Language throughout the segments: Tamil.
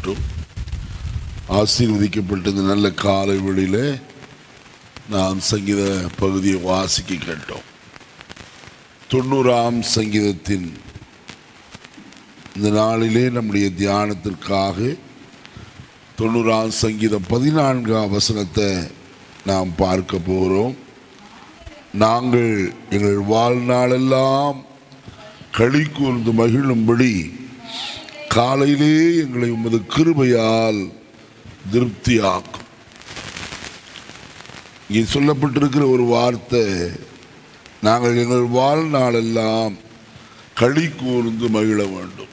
உண்டாகட்டும் ஆசீர்வதிக்கப்பட்ட இந்த நல்ல காலை வேளையிலே நாம் சங்கீத பகுதியை வாசிக்க கேட்டோம் தொண்ணூறாம் சங்கீதத்தின் இந்த நாளிலே நம்முடைய தியானத்திற்காக தொண்ணூறாம் சங்கீதம் பதினான்காம் வசனத்தை நாம் பார்க்க போகிறோம் நாங்கள் எங்கள் வாழ்நாளெல்லாம் களி கூர்ந்து மகிழும்படி காலையிலே எங்களை உமது கிருபையால் திருப்தியாக்கும் இங்கே சொல்லப்பட்டிருக்கிற ஒரு வார்த்தை நாங்கள் எங்கள் வாழ்நாளெல்லாம் களி கூர்ந்து மகிழ வேண்டும்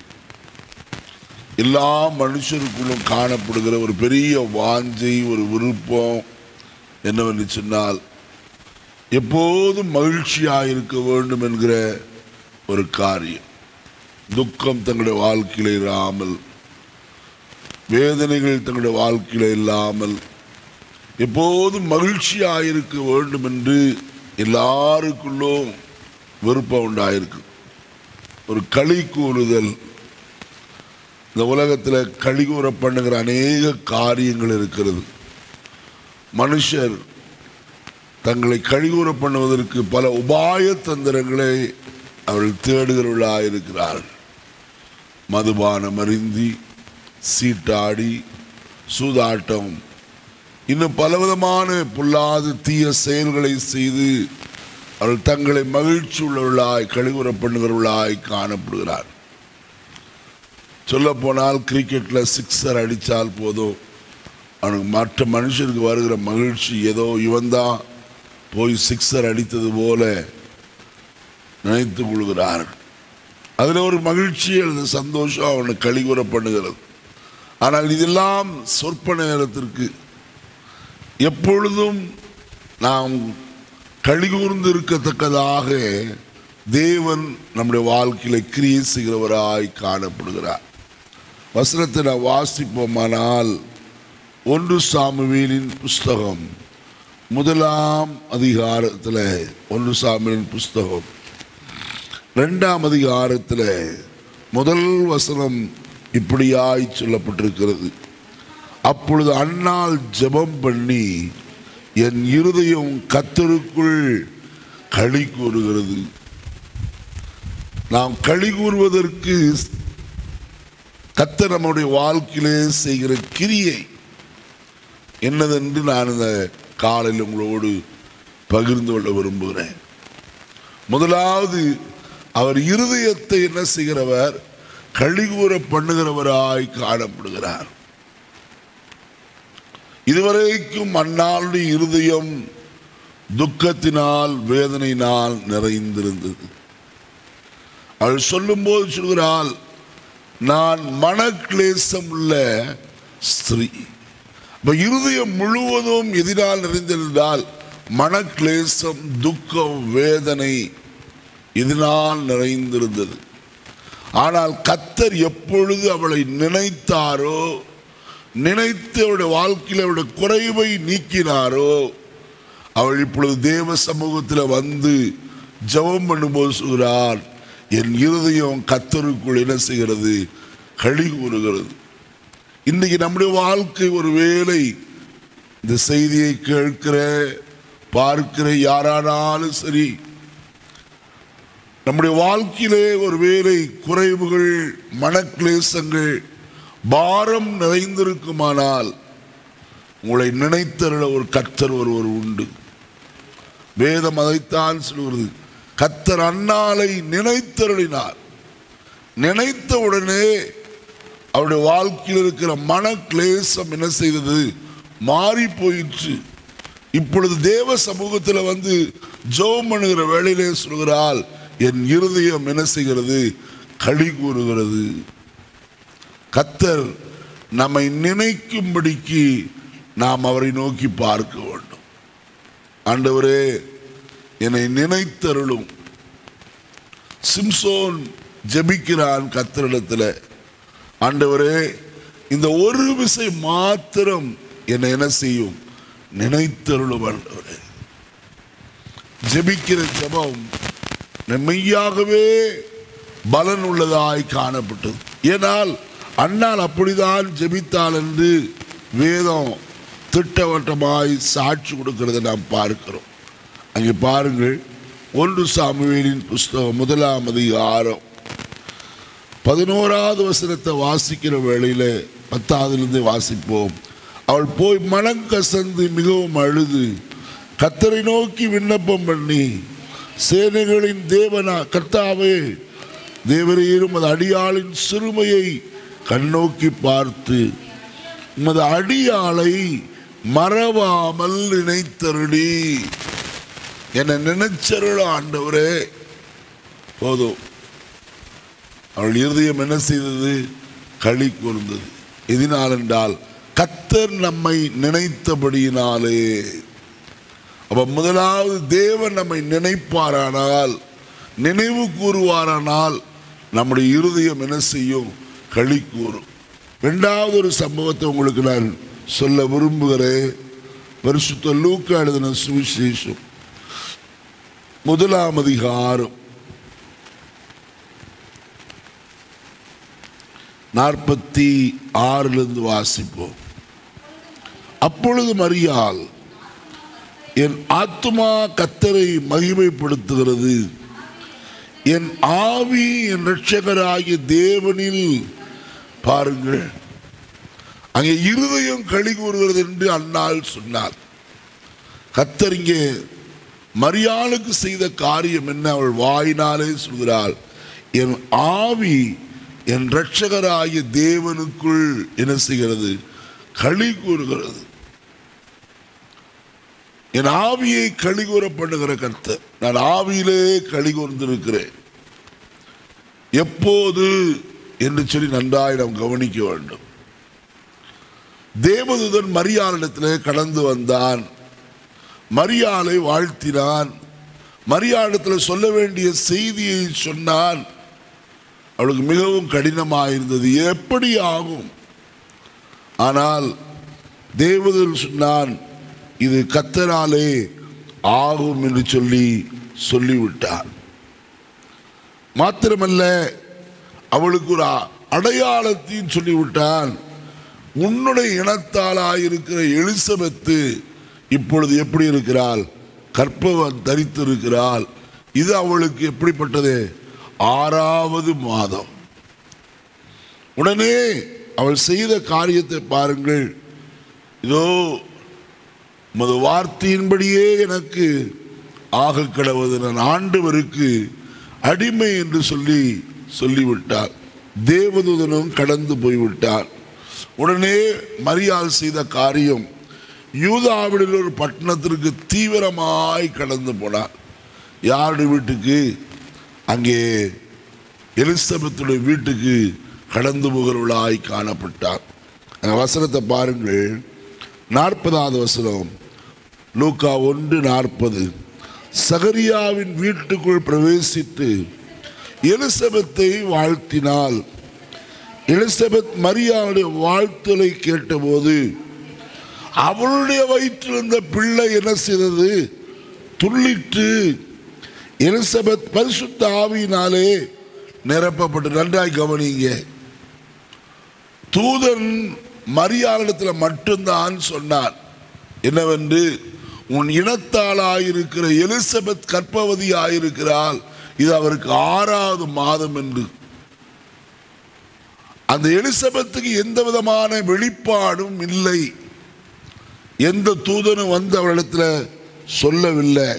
எல்லா மனுஷருக்குள்ளும் காணப்படுகிற ஒரு பெரிய வாஞ்சை ஒரு விருப்பம் என்னவென்று சொன்னால் எப்போதும் மகிழ்ச்சியாக இருக்க வேண்டும் என்கிற ஒரு காரியம் துக்கம் தங்களுடைய வாழ்க்கையில் இராமல் வேதனைகள் தங்களுடைய கூடை இல்லாமல் எப்போதும் மகிழ்ச்சியாக இருக்க வேண்டும் என்று எல்லாருக்குள்ளும் விருப்பம் உண்டாயிருக்கு ஒரு களி கூறுதல் இந்த உலகத்தில் களி கூற பண்ணுகிற அநேக காரியங்கள் இருக்கிறது மனுஷர் தங்களை கழிவுற பண்ணுவதற்கு பல உபாய தந்திரங்களை அவர்கள் தேடுகிறவர்களாக இருக்கிறார்கள் மதுபானம் அருந்தி சீட்டாடி சூதாட்டம் இன்னும் பலவிதமான பொல்லாத தீய செயல்களை செய்து அவர்கள் தங்களை மகிழ்ச்சி உள்ளவர்களாய் கழிவுற பண்ணுகிறவர்களாய் காணப்படுகிறார் சொல்ல போனால் கிரிக்கெட்ல சிக்ஸர் அடித்தால் போதும் அவனுக்கு மற்ற மனுஷருக்கு வருகிற மகிழ்ச்சி ஏதோ இவன் தான் போய் சிக்ஸர் அடித்தது போல நினைத்து கொள்கிறார்கள் அதில் ஒரு மகிழ்ச்சி அல்லது சந்தோஷம் அவனை கழிவுற பண்ணுகிறது ஆனால் இதெல்லாம் சொற்ப நேரத்திற்கு எப்பொழுதும் நாம் கழிகூர்ந்து இருக்கத்தக்கதாக தேவன் நம்முடைய வாழ்க்கையில கிரியை செய்கிறவராய் காணப்படுகிறார் வசனத்தை நான் வாசிப்போமானால் ஒன்று சாமுவேலின் புஸ்தகம் முதலாம் அதிகாரத்தில் ஒன்று சாமுவேலின் புஸ்தகம் ரெண்டாம் அதிகாரத்தில் முதல் வசனம் இப்படியாய் சொல்லப்பட்டிருக்கிறது அப்பொழுது அண்ணால் ஜெபம் பண்ணி என் இருதயம் கத்தருக்குள் களி கூறுகிறது நாம் களி கூறுவதற்கு கத்தர் நம்முடைய வாழ்க்கையிலே செய்கிற கிரியை என்னதென்று நான் இந்த காலையில் உங்களோடு பகிர்ந்து கொள்ள விரும்புகிறேன் முதலாவது அவர் இருதயத்தை என்ன செய்கிறவர் கழிகூற பண்ணுகிறவராய் காணப்படுகிறார் இதுவரைக்கும் அந்நாளுடைய இருதயம் துக்கத்தினால் வேதனையினால் நிறைந்திருந்தது அவள் சொல்லும்போது சொல்கிறாள் நான் மனக்லேசம் உள்ள ஸ்திரீ இப்ப இருதயம் முழுவதும் எதிரால் நிறைந்திருந்தால் மனக்லேசம் துக்கம் வேதனை இதனால் நிறைந்திருந்தது ஆனால் கத்தர் எப்பொழுது அவளை நினைத்தாரோ நினைத்து அவருடைய வாழ்க்கையில் அவருடைய குறைவை நீக்கினாரோ அவள் இப்பொழுது தேவ சமூகத்தில் வந்து ஜெபம் பண்ணும்போது சொல்கிறார் என் இருதயம் கத்தருக்குள் என்ன செய்கிறது களி கூறுகிறது இன்னைக்கு நம்முடைய வாழ்க்கை ஒரு வேளை இந்த செய்தியை கேட்கிற பார்க்கிற யாரானாலும் சரி நம்முடைய வாழ்க்கையிலே ஒரு வேளை குறைவுகள் மனக்லேசங்கள் பாரம் நிறைந்திருக்குமானால் உங்களை நினைத்தருள ஒரு கத்தர் ஒருவர் உண்டு வேதம் அதைத்தான் சொல்கிறது கத்தர் அன்னாலை நினைத்தருளினார் நினைத்த உடனே அவருடைய வாழ்க்கையில் இருக்கிற மன கிளேசம் என்ன செய்தது மாறி போயிற்று இப்பொழுது தேவ சமூகத்தில் வந்து ஜோம் பண்ணுகிற வேளையிலே சொல்கிறாள் என் இருதயம் என்ன செய்கிறது களி கூறுகிறது கத்தர் நம்மை நினைக்கும்படிக்கு நாம் அவரை நோக்கி பார்க்க வேண்டும் ஆண்டவரே என்னை நினைத்தருளும் சிம்சோன் ஜெபிக்கிறான் கத்தரிடத்தில் ஆண்டவரே இந்த ஒரு விசை மாத்திரம் என்னை என்ன செய்யும் நினைத்தருளும் ஆண்டவரே ஜெபிக்கிற ஜெபம் மெய்யாகவே பலன் உள்ளதாய் காணப்பட்டது ஏனால் அண்ணால் அப்படிதான் ஜெபித்தாள் என்று வேதம் திட்டவட்டமாய் சாட்சி கொடுக்கிறதை நாம் பார்க்கிறோம் அங்கே பாருங்கள் ஒன்று சாமுவேலின் புஸ்தகம் முதலாம் அதிகாரம் பதினோராவது வசனத்தை வாசிக்கிற வேளையில பத்தாவதுலேருந்து வாசிப்போம் அவள் போய் மனம் கசந்து மிகவும் அழுது கத்தரை நோக்கி விண்ணப்பம் பண்ணி சேனைகளின் தேவனா கர்த்தாவே தேவரீரும் அது அடியாளின் சிறுமையை கண்ணோக்கி பார்த்து உமது அடியாளை மறவாமல் நினைத்தருளி என்னை நினைச்சருள ஆண்டவரே போதும் அவள் இருதயம் என்ன செய்தது களி கூர்ந்தது எதனால் என்றால் கத்தர் நம்மை நினைத்தபடியினாலே அப்ப முதலாவது தேவன் நம்மை நினைப்பாரானால் நினைவு கூறுவாரானால் நம்முடைய இருதயம் என்ன செய்யும் களி கூறும் ரெண்டாவது ஒரு சம்பவத்தை உங்களுக்கு நான் சொல்ல விரும்புகிறேன் பரிசுத்த லூக்கா எழுதின சுவிசேஷம் முதலாம் அதிகாரம் நாற்பத்தி ஆறிலிருந்து வாசிப்போம் அப்பொழுது மரியாள் என் ஆத்துமா கத்தரை மகிமைப்படுத்துகிறது என் ஆவி என் ரட்சகராகிய தேவனில் பாருங்கள் அங்கே இருதயம் களி கூறுகிறது என்று அன்னாள் சொன்னார் கத்தர் இங்கே மரியாளுக்கு செய்த காரியம் என்ன அவள் வாயினாலே சொல்கிறாள் என் ஆவி என் ரட்சகராகிய தேவனுக்குள் என்ன செய்கிறது களி கூறுகிறது என் ஆவியை களி கூற பண்ணுகிற கர்த்தர் நான் ஆவியிலே களி கூர்ந்திருக்கிறேன் எப்போது என்று சொல்லி நன்றாய் நாம் கவனிக்க வேண்டும் தேவதூதன் மரியாளிடத்திலே கடந்து வந்தான் மரியாளை வாழ்த்தினான் மரியாளிடத்தில் சொல்ல வேண்டிய செய்தியை சொன்னான் அவளுக்கு மிகவும் கடினமாயிருந்தது எப்படி ஆகும் ஆனால் தேவதூதன் சொன்னான் இது கத்தராலே ஆகும் என்று சொல்லி சொல்லிவிட்டார் மாத்திரமல்ல அவளுக்கு ஒரு அ- அடையாளத்தையும் சொல்லிவிட்டான் உன்னுடைய இனத்தாளாயிருக்கிற எலிசபெத்து இப்பொழுது எப்படி இருக்கிறாள் கற்பவன் தரித்திருக்கிறாள் இது அவளுக்கு எப்படிப்பட்டது ஆறாவது மாதம் உடனே அவள் செய்த காரியத்தை பாருங்கள் இதோ உமது வார்த்தையின்படியே எனக்கு ஆக கடவுது நான் ஆண்டவருக்கு அடிமை என்று சொல்லி சொல்லிவிட்டார் தேவதூதனும் கடந்து போய்விட்டார் உடனே மரியாள் செய்த காரியம் யூதாவிடில் ஒரு பட்டணத்திற்கு தீவிரமாய் கடந்து போனார் யாருடைய வீட்டுக்கு அங்கே எலிசபெத்துடைய வீட்டுக்கு கடந்து போகிறவளாய் காணப்பட்டார் அந்த வசனத்தை பாருங்கள் நாற்பதாவது வசனம் லூக்கா ஒன்று நாற்பது சகரியாவின் வீட்டுக்குள் பிரவேசித்து எலிசபெத்தை வாழ்த்தினாள் எலிசபெத் மரியாவுடைய வாழ்த்தலை கேட்டபோது அவளுடைய வயிற்றில் இருந்த பிள்ளை என்ன செய்தது துள்ளிட்டு எலிசபெத் பரிசுத்த ஆவியினாலே நிரப்பப்பட்டு நன்றாய் கவனிங்க தூதன் மரியாளிடத்தில் மட்டும்தான் சொன்னார் என்னவென்று உன் இனத்தாளாயிருக்கிற எலிசபெத் கற்பவதியாயிருக்கிறாள் இது அவருக்கு ஆறாவது மாதம் என்று அந்த எலிசபெத்துக்கு எந்த விதமான வெளிப்பாடும் இல்லை எந்த தூதனும் வந்து அவளிடத்தில் சொல்லவில்லை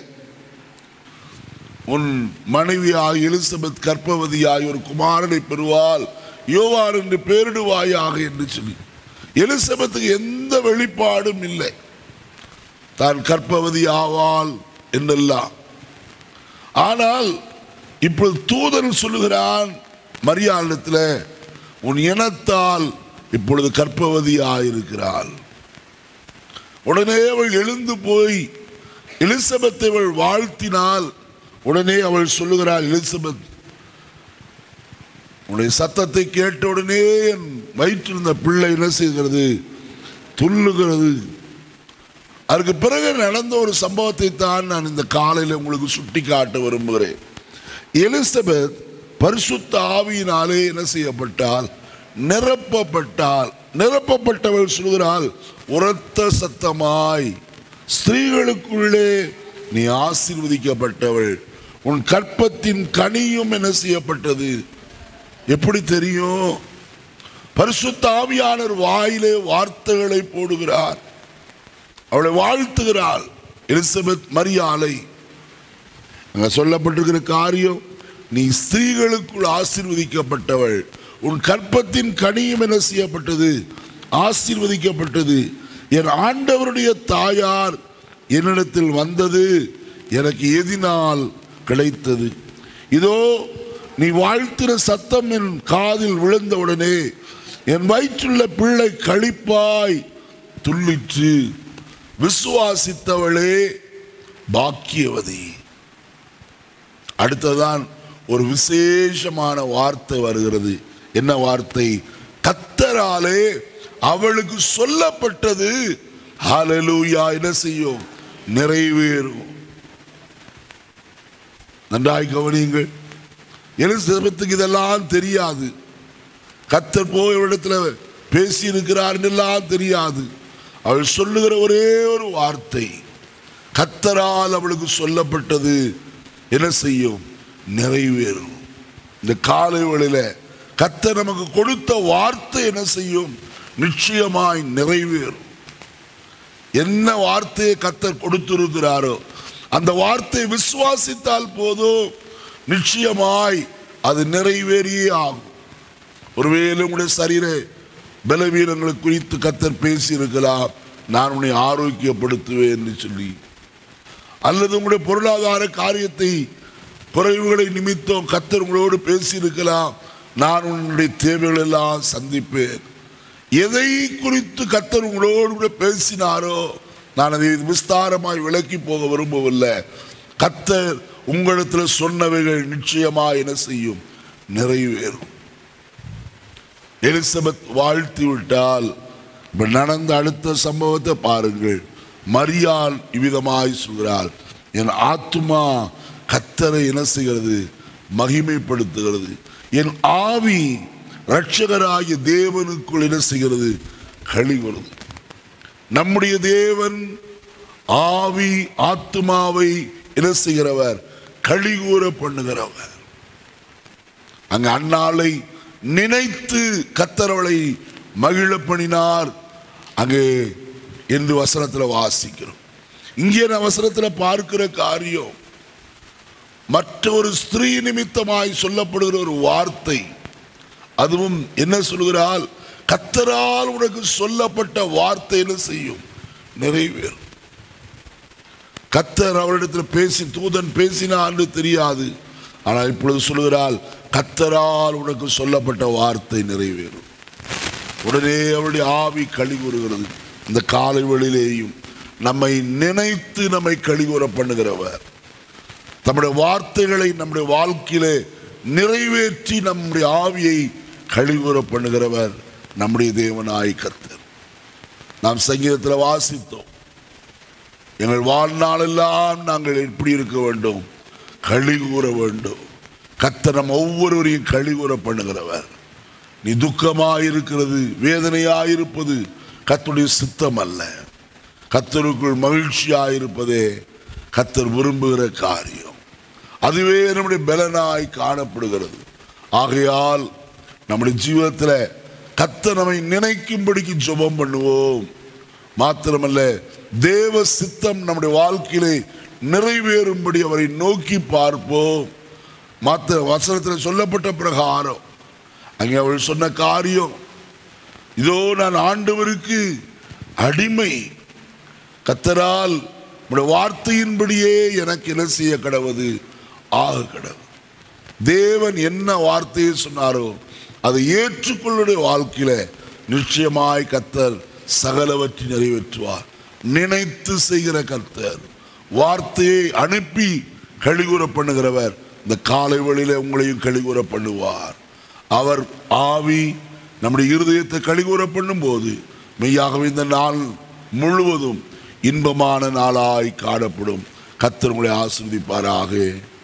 உன் மனைவியாய் எலிசபெத் கற்பவதியாய் ஒரு குமாரனை பெறுவாள் யோவார் என்று பேரிடுவாயாக என்று சொல்லி எலிசபெத்துக்கு எந்த வெளிப்பாடும் இல்லை தான் கற்பவதி ஆவாள் என்றெல்லாம் ஆனால் இப்பொழுது தூதன் சொல்லுகிறான் மரியாளிடத்தில் உன் இனத்தால் இப்பொழுது கற்பவதியாயிருக்கிறாள் உடனே அவள் எழுந்து போய் எலிசபெத்தை அவள் வாழ்த்தினால் உடனே அவள் சொல்லுகிறாள் எலிசபெத் உன்னுடைய சத்தத்தை கேட்ட உடனே என் வயிற்றிருந்த பிள்ளை என்ன செய்கிறது துள்ளுகிறது அதுக்கு பிறகு நடந்த ஒரு சம்பவத்தை தான் நான் இந்த காலையில் உங்களுக்கு சுட்டி காட்ட விரும்புகிறேன் எலிசபெத் பரிசுத்த ஆவியினாலே என்ன செய்யப்பட்டால் நிரப்பப்பட்டால் நிரப்பப்பட்டவள் சொல்கிறாள் உரத்த சத்தமாய் ஸ்திரீகளுக்குள்ளே நீ ஆசீர்வதிக்கப்பட்டவள் உன் கற்பத்தின் கனியும் என்ன செய்யப்பட்டது எப்படி தெரியும் பரிசுத்த ஆவியானவர் வாயிலே வார்த்தைகளை போடுகிறார் அவளை வாழ்த்துகிறாள் எலிசபெத் மரியாளை அங்க சொல்லப்பட்டிருக்கிற காரியம் நீ ஸ்திரீகளுக்குள் ஆசீர்வதிக்கப்பட்டவள் உன் கற்பத்தின் கனியும் என்ன செய்யப்பட்டது ஆசீர்வதிக்கப்பட்டது என் ஆண்டவருடைய தாயார் என்னிடத்தில் வந்தது எனக்கு எதினால் கிடைத்தது இதோ நீ வாழ்த்தின சத்தம் என் காதில் விழுந்தவுடனே என் வயிற்றுள்ள பிள்ளை கழிப்பாய் துள்ளிற்று விசுவாசித்தவளே பாக்கியவதி அடுத்ததான் ஒரு விசேஷமான வார்த்தை வருகிறது என்ன வார்த்தை கத்தராலே அவளுக்கு சொல்லப்பட்டது ஹalleluya என்ன செய்யும் நிறைவேறும் நன்றாய் கவனியுங்கள் எலிசபெத்துக்கு இதெல்லாம் தெரியாது கத்தர் போய் இடத்துல பேசி இருக்கிறார் எல்லாம் தெரியாது அவள் சொல்லுகிற ஒரே ஒரு வார்த்தை கத்தரால் அவளுக்கு சொல்லப்பட்டது என்ன செய்யும் நிறைவேறும் இந்த காலை வேளையில கத்தர் நமக்கு கொடுத்த வார்த்தை என்ன செய்யும் நிச்சயமாய் நிறைவேறும் என்ன வார்த்தையை கத்தர் கொடுத்திருக்கிறாரோ அந்த வார்த்தை விசுவாசித்தால் போதும் நிச்சயமாய் அது நிறைவேறியே ஆகும் ஒருவேளை உங்களுடைய சரீர பலவீனங்களை குறித்து கத்தர் பேசி இருக்கலாம் நான் உன்னை ஆரோக்கியப்படுத்துவேன் என்று சொல்லி அல்லது உங்களுடைய பொருளாதார காரியத்தை குறைவுகளை நிமித்தம் கத்தர் உங்களோடு பேசியிருக்கலாம் நான் உன்னுடைய தேவைகள் எல்லாம் சந்திப்பேன் எதை குறித்து கத்தர் உங்களோடு கூட பேசினாரோ நான் அதை விஸ்தாரமாய் விளக்கி போக விரும்பவில்லை கத்தர் உங்களிடத்தில் சொன்னவைகள் நிச்சயமாக என்ன செய்யும் நிறைவேறும் எலிசபெத் வாழ்த்தி விட்டால் இப்ப நடந்த அடுத்த சம்பவத்தை பாருங்கள் மரியாள் இவ்விதமாய் சொல்கிறாள் என் ஆத்துமா கத்தரை என்ன செய்கிறது மகிமைப்படுத்துகிறது என் ஆவி ரட்சகராகிய தேவனுக்குள் என்ன செய்கிறது கழிவுறது நம்முடைய தேவன் ஆவி ஆத்துமாவை என்ன செய்கிறவர் கழிகூற பண்ணுகிறவர் அங்க அன்னாளை நினைத்து கத்தரவளை மகிழ பண்ணினார் அங்கே என்று வசனத்தில் வாசிக்கிறோம் இங்கே நான் வசனத்தில் பார்க்கிற காரியம் மற்றொரு ஸ்திரீ நிமித்தமாய் சொல்லப்படுகிற ஒரு வார்த்தை அதுவும் என்ன சொல்கிறாள் கத்தரால் உனக்கு சொல்லப்பட்ட வார்த்தை என்ன செய்யும் நிறைவேறும் கத்தர் அவரிடத்தில் பேசி தூதன் பேசினான்னு தெரியாது ஆனால் இப்பொழுது சொல்கிறாள் கத்தரால் உனக்கு சொல்லப்பட்ட வார்த்தை நிறைவேறும் உடனே அவருடைய ஆவி கழிவுறுகிறது இந்த காலை வேளையிலேயும் நம்மை நினைத்து நம்மை கழிவுற பண்ணுகிறவர் நம்முடைய வார்த்தைகளை நம்முடைய வாழ்க்கையிலே நிறைவேற்றி நம்முடைய ஆவியை கழிவுற பண்ணுகிறவர் நம்முடைய தேவனாய் கர்த்தர் நாம் சங்கீதத்தில் வாசித்தோம் எங்கள் வாழ்நாளெல்லாம் நாங்கள் எப்படி இருக்க வேண்டும் களி கூற வேண்டும் கர்த்தர் நம் ஒவ்வொருவரையும் களி கூற பண்ணுகிறவர் நீ துக்கமாயிருக்கிறது வேதனையாயிருப்பது கர்த்தருடைய சித்தம் அல்ல கத்தருக்குள் மகிழ்ச்சியாயிருப்பதே கத்தர் விரும்புகிற காரியம் அதுவே நம்முடைய பலனாய் காணப்படுகிறது ஆகையால் நம்முடைய ஜீவிதத்தில் கத்த நம்மை நினைக்கும்படிக்கு ஜெபம் பண்ணுவோம் மாத்திரமல்ல தேவ சித்தம் நம்முடைய வாழ்க்கையிலே நிறைவேறும்படி அவரை நோக்கி பார்ப்போம் மாத்திர வசனத்தில் சொல்லப்பட்ட பிரகாரம் அங்கே அவள் சொன்ன காரியம் இதோ நான் ஆண்டவருக்கு அடிமை கத்தரால் உம்முடைய வார்த்தையின்படியே எனக்கு என்ன செய்ய கடவுது ஆக கடவுது தேவன் என்ன வார்த்தையை சொன்னாரோ அதை ஏற்றுக்கொள்ளுடைய வாழ்க்கையில நிச்சயமாய் கத்தர் சகலவற்றை நிறைவேற்றுவார் நினைத்து செய்கிற கர்த்தர் வார்த்தையை அனுப்பி கழிவுற பண்ணுகிறவர் இந்த காலை வழியில உங்களையும் கழிவுற பண்ணுவார் அவர் ஆவி நம்முடைய இருதயத்தை கழிவுற பண்ணும்போது மெய்யாகவே இந்த நாள் முழுவதும் இன்பமான நாளாய் காணப்படும் கத்தர் உங்களை ஆசிர்வதிப்பாராக